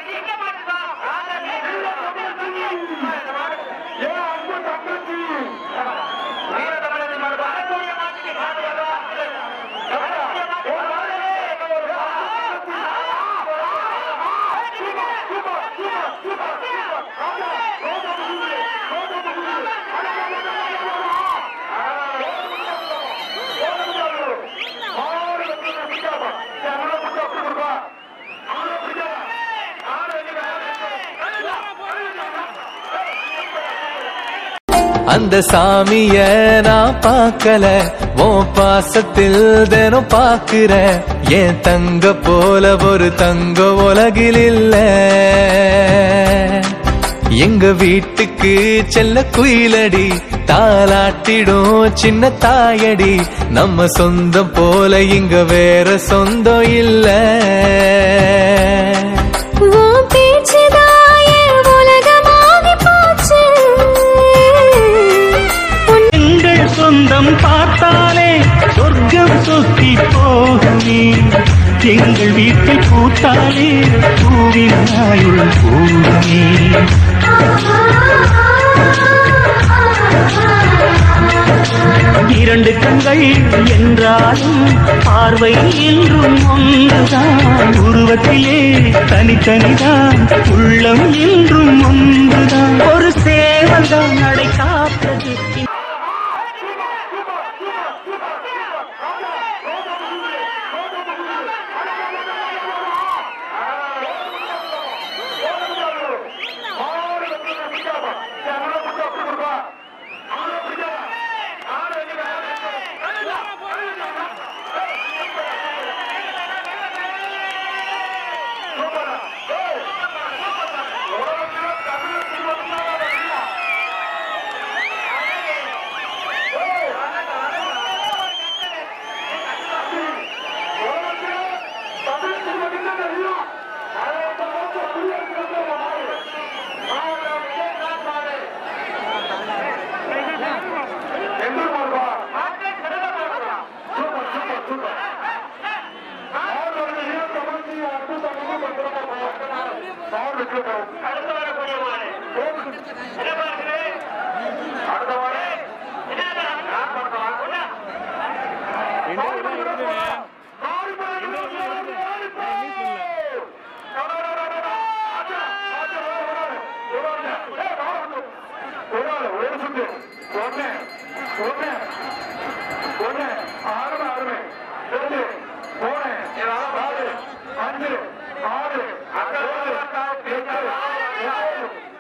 அந்த சாமிய நான் பார்க்கல உன் பாசத்தில் தினம் பார்க்கிறேன் என் தங்க போல ஒரு தங்க உலகில் இல்ல எங்க வீட்டுக்கு செல்ல குயிலடி தாலாட்டிடும் சின்ன தாயடி நம்ம சொந்தம் போல இங்க வேற சொந்தம் இல்ல உன் பேச்சுதான் என் உலகமாகி போச்சு உன் எங்கள் சொந்தம் பார்த்தாலே சொர்க்கம் சுத்தி போகுமே எங்கள் வீட்டை பூத்தாலே பூவின் ஆயுள் கூடுமே இரண்டு கண்கள் என்றாலும் பார்வை என்றும் ஒன்றுதான் உருவத்திலே தனித்தனிதான் உள்ளம் என்றும் ஒன்றுதான் ஒரு சேவல்தான் நடை காத்தது அஞ்சு ஆறு ஏழு எட்டு